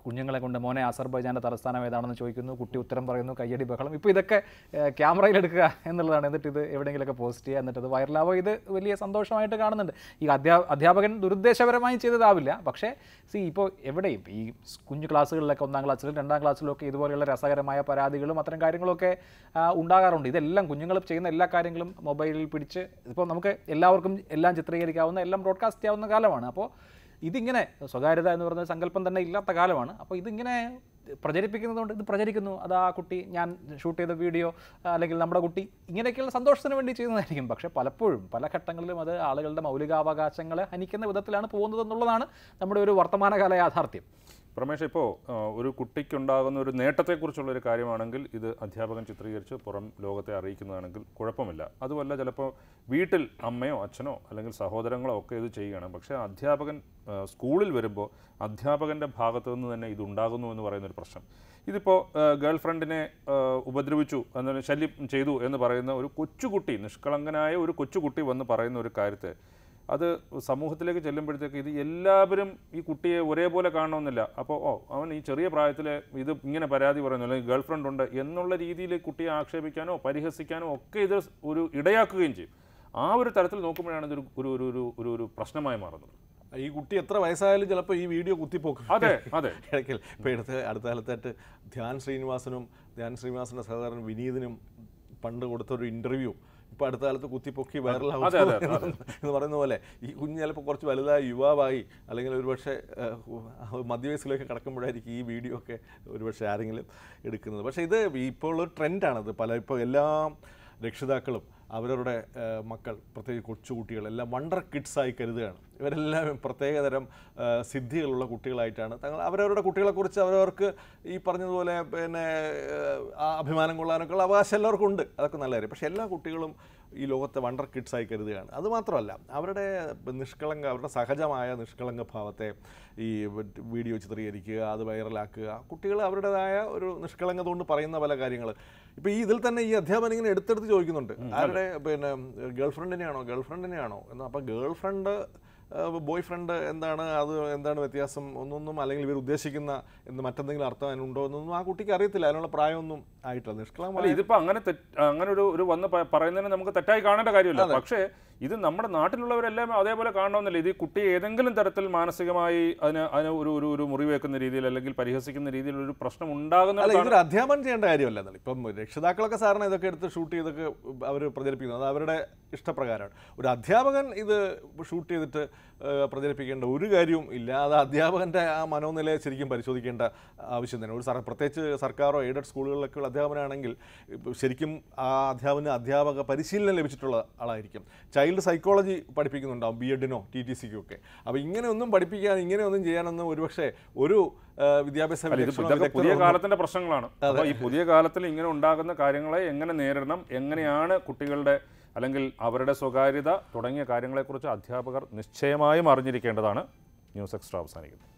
കുഞ്ഞുങ്ങളെ കൊണ്ട് മോനെ അസർബൈജാൻ്റെ തലസ്ഥാനം ഏതാണെന്ന് ചോദിക്കുന്നു കുട്ടി ഉത്തരം പറയുന്നു കയ്യടി ബഹളം ഇപ്പോൾ ഇതൊക്കെ ഏഹ്, ക്യാമറയിൽ എടുക്കുക എന്നുള്ളതാണ് എന്നിട്ട് ഇത് എവിടെയെങ്കിലുമൊക്കെ പോസ്റ്റ് ചെയ്യുക എന്നിട്ട് ഇത് വൈറലാവുക ഇത് വലിയ സന്തോഷമായിട്ട് കാണുന്നുണ്ട് ഈ അധ്യാ അധ്യാപകൻ ദുരുദ്ദേശപരമായി ചെയ്തതാവില്ല പക്ഷേ സി ഇപ്പോൾ എവിടെയും ഈ സ് കുഞ്ഞു ക്ലാസ്സുകളിലൊക്കെ ഒന്നാം ക്ലാസ്സിലും രണ്ടാം ക്ലാസ്സിലൊക്കെ ഇതുപോലെയുള്ള രസകരമായ പരാതികളും അത്തരം കാര്യങ്ങളൊക്കെ ആ, ഉണ്ടാകാറുണ്ട് ഇതെല്ലാം കുഞ്ഞുങ്ങൾ ചെയ്യുന്ന എല്ലാ കാര്യങ്ങളും മൊബൈലിൽ പിടിച്ച് ഇപ്പോൾ നമുക്ക് എല്ലാവർക്കും എല്ലാം ചിത്രീകരിക്കാവുന്ന എല്ലാം ബ്രോഡ്കാസ്റ്റ് ചെയ്യാവുന്ന കാലമാണ് അപ്പോൾ ഇതിങ്ങനെ സ്വകാര്യത എന്ന് പറയുന്ന സങ്കല്പം തന്നെ ഇല്ലാത്ത കാലമാണ് അപ്പോൾ ഇതിങ്ങനെ പ്രചരിപ്പിക്കുന്നതുകൊണ്ട് ഇത് പ്രചരിക്കുന്നു അത് ആ കുട്ടി ഞാൻ ഷൂട്ട് ചെയ്ത വീഡിയോ അല്ലെങ്കിൽ നമ്മുടെ കുട്ടി ഇങ്ങനെയൊക്കെയുള്ള സന്തോഷത്തിന് വേണ്ടി ചെയ്യുന്നതായിരിക്കും പക്ഷേ പലപ്പോഴും പല ഘട്ടങ്ങളിലും അത് ആളുകളുടെ മൗലികാവകാശങ്ങളെ ഹനിക്കുന്ന വിധത്തിലാണ് പോകുന്നതെന്നുള്ളതാണ് നമ്മുടെ ഒരു വർത്തമാനകാല യാഥാർത്ഥ്യം പ്രമേഷ് ഇപ്പോൾ ഒരു കുട്ടിക്കുണ്ടാകുന്ന ഒരു നേട്ടത്തെക്കുറിച്ചുള്ള ഒരു കാര്യമാണെങ്കിൽ ഇത് അധ്യാപകൻ ചിത്രീകരിച്ച് പുറം ലോകത്തെ അറിയിക്കുന്നതാണെങ്കിൽ കുഴപ്പമില്ല അതുമല്ല ചിലപ്പോൾ വീട്ടിൽ അമ്മയോ അച്ഛനോ അല്ലെങ്കിൽ സഹോദരങ്ങളോ ഒക്കെ ഇത് ചെയ്യുകയാണ് പക്ഷേ അധ്യാപകൻ ആ, സ്കൂളിൽ വരുമ്പോൾ അധ്യാപകൻ്റെ ഭാഗത്തു നിന്ന് തന്നെ ഇതുണ്ടാകുന്നു എന്ന് പറയുന്ന ഒരു പ്രശ്നം ഇതിപ്പോൾ ഗേൾ ഫ്രണ്ടിനെ ഉപദ്രവിച്ചു എന്നാൽ ശല്യം ചെയ്തു എന്ന് പറയുന്ന ഒരു കൊച്ചുകുട്ടി നിഷ്കളങ്കനായ ഒരു കൊച്ചുകുട്ടി വന്ന് പറയുന്ന ഒരു കാര്യത്തെ അത് സമൂഹത്തിലേക്ക് ചെല്ലുമ്പോഴത്തേക്ക് ഇത് എല്ലാവരും ഈ കുട്ടിയെ ഒരേപോലെ കാണണമെന്നില്ല അപ്പോൾ ഓ അവൻ ഈ ചെറിയ പ്രായത്തിൽ ഇത് ഇങ്ങനെ പരാതി പറയുന്നു അല്ലെങ്കിൽ ഗേൾ ഫ്രണ്ട് ഉണ്ട് എന്നുള്ള രീതിയിൽ കുട്ടിയെ ആക്ഷേപിക്കാനോ പരിഹസിക്കാനോ ഒക്കെ ഇത് ഒരു ഇടയാക്കുകയും ചെയ്യും ആ ഒരു തരത്തിൽ നോക്കുമ്പോഴാണ് ഇതൊരു ഒരു ഒരു ഒരു ഒരു ഒരു പ്രശ്നമായി മാറുന്നത് ഈ കുട്ടി എത്ര വയസ്സായാലും ചിലപ്പോൾ ഈ വീഡിയോ കുത്തിപ്പോക്കും അതെ അതെ ഇടയ്ക്കൽ ഇപ്പോൾ എടുത്ത് അടുത്ത കാലത്തായിട്ട് ധ്യാൻ ശ്രീനിവാസനും ധ്യാൻ ശ്രീനിവാസൻ്റെ സഹോദരൻ വിനീതിനും പണ്ട് കൊടുത്തൊരു ഇൻ്റർവ്യൂ ഇപ്പോൾ അടുത്ത കാലത്ത് കുത്തിപ്പൊക്കി വൈറലാവും അതെ, അതെ, അതെ. എന്ന് പറയുന്ന പോലെ ഈ കുഞ്ഞ് ചിലപ്പോൾ കുറച്ച് വലുതായി യുവാവായി അല്ലെങ്കിൽ ഒരുപക്ഷെ ഏഹ്, മധ്യവയസ്സിലേക്ക് കടക്കുമ്പോഴായിരിക്കും ഈ വീഡിയോ ഒക്കെ ഒരുപക്ഷെ ആരെങ്കിലും എടുക്കുന്നത് പക്ഷേ ഇത് ഇപ്പോൾ ഉള്ള ട്രെൻഡാണത് പല ഇപ്പോൾ എല്ലാ രക്ഷിതാക്കളും അവരവരുടെ ഏഹ്, മക്കൾ പ്രത്യേകിച്ച് കൊച്ചുകുട്ടികൾ എല്ലാം വണ്ടർ കിഡ്സായി കരുതുകയാണ് ഇവരെല്ലാം പ്രത്യേകതരം ഏഹ്, സിദ്ധികളുള്ള കുട്ടികളായിട്ടാണ് തങ്ങൾ അവരവരുടെ കുട്ടികളെക്കുറിച്ച് അവരവർക്ക് ഈ പറഞ്ഞതുപോലെ പിന്നെ ഏഹ്, ആ അഭിമാനം കൊള്ളാനൊക്കെ ഉള്ള അവകാശം എല്ലാവർക്കും ഉണ്ട് അതൊക്കെ നല്ല കാര്യം പക്ഷേ എല്ലാ കുട്ടികളും ഈ ലോകത്തെ വണ്ടർ കിഡ്സായി കരുതുകയാണ് അതുമാത്രമല്ല അവരുടെ നിഷ്കളങ്ക അവരുടെ സഹജമായ നിഷ്കളങ്ക ഭാവത്തെ ഈ വീഡിയോ ചിത്രീകരിക്കുക അത് വൈറലാക്കുക കുട്ടികൾ അവരുടേതായ ഒരു നിഷ്കളങ്കത കൊണ്ട് പറയുന്ന പല കാര്യങ്ങൾ ഇപ്പോൾ ഈ ഇതിൽ തന്നെ ഈ അധ്യാപകൻ ഇങ്ങനെ എടുത്തെടുത്ത് ചോദിക്കുന്നുണ്ട് ആരുടെ പിന്നെ ഗേൾ ഫ്രണ്ടിനെയാണോ ഗേൾ ഫ്രണ്ടിനെയാണോ എന്ന് അപ്പോൾ ഗേൾ ഫ്രണ്ട് ബോയ് ഫ്രണ്ട് എന്താണ് അത് എന്താണ് വ്യത്യാസം ഒന്നൊന്നും അല്ലെങ്കിൽ ഇവർ ഉദ്ദേശിക്കുന്ന എന്ന് മറ്റെന്തെങ്കിലും അർത്ഥം അതിനുണ്ടോ എന്നൊന്നും ആ കുട്ടിക്ക് അറിയത്തില്ല അതിനുള്ള പ്രായമൊന്നും ആയിട്ടില്ല അല്ല നിഷ്കളങ്കമായ ഇതിപ്പോ അങ്ങനെ തെറ്റ് അങ്ങനെ ഒരു ഒരു വന്ന് പ- പറയുന്നതിന് നമുക്ക് തെറ്റായി കാണേണ്ട കാര്യമില്ല പക്ഷേ ഇത് നമ്മുടെ നാട്ടിലുള്ളവരെല്ലാം അതേപോലെ കാണണമെന്നില്ല ഇത് ഈ കുട്ടിയെ ഏതെങ്കിലും തരത്തിൽ മാനസികമായി അതിന് അതിന് ഒരു ഒരു ഒരു മുറിവേക്കുന്ന രീതിയിൽ അല്ലെങ്കിൽ പരിഹസിക്കുന്ന രീതിയിൽ ഒരു പ്രശ്നം അല്ല ഉണ്ടാകുന്ന ഇതൊരു അധ്യാപനം ചെയ്യേണ്ട കാര്യമല്ല എന്നാലും ഇപ്പം രക്ഷിതാക്കളൊക്കെ സാറിന് ഇതൊക്കെ എടുത്ത് ഷൂട്ട് ചെയ്തൊക്കെ അവർ പ്രചരിപ്പിക്കുന്നത് അത് അവരുടെ ഇഷ്ടപ്രകാരമാണ് ഒരു അധ്യാപകൻ ഇത് ഷൂട്ട് ചെയ്തിട്ട് ഏഹ്, പ്രചരിപ്പിക്കേണ്ട ഒരു കാര്യവും ഇല്ല അത് അധ്യാപകൻ്റെ ആ മനോനിലയെ ശരിക്കും പരിശോധിക്കേണ്ട ആവശ്യം തന്നെ ഒരു സർ പ്രത്യേകിച്ച് സർക്കാരോ എയ്ഡഡ് സ്കൂളുകളിലൊക്കെയുള്ള അധ്യാപനാണെങ്കിൽ ഇപ്പം ശരിക്കും ആ അധ്യാപന അധ്യാപക പരിശീലനം ലഭിച്ചിട്ടുള്ള ആളായിരിക്കും ചൈൽഡ് സൈക്കോളജി പഠിപ്പിക്കുന്നുണ്ടാവും ബി എഡിനോ ടി ടി സിക്കും ഒക്കെ അപ്പോൾ ഇങ്ങനെയൊന്നും പഠിപ്പിക്കാൻ ഇങ്ങനെയൊന്നും ചെയ്യാനൊന്നും ഒരുപക്ഷെ ഒരു ഏഹ്, വിദ്യാഭ്യാസ അല്ല, ഇത് വിദഗ്ധനോ ഇതൊക്കെ പുതിയ വിദഗ്ധനോ കാലത്തിന്റെ പ്രശ്നങ്ങളാണ് അപ്പോൾ ഈ പുതിയ കാലത്തിൽ ഇങ്ങനെ ഉണ്ടാകുന്ന കാര്യങ്ങളെ എങ്ങനെ നേരിടണം എങ്ങനെയാണ് കുട്ടികളുടെ അല്ലെങ്കിൽ അവരുടെ സ്വകാര്യത തുടങ്ങിയ കാര്യങ്ങളെക്കുറിച്ച് അധ്യാപകർ നിശ്ചയമായും അറിഞ്ഞിരിക്കേണ്ടതാണ് ന്യൂസ് എക്സ്ട്രാ അവസാനിക്കുന്നത്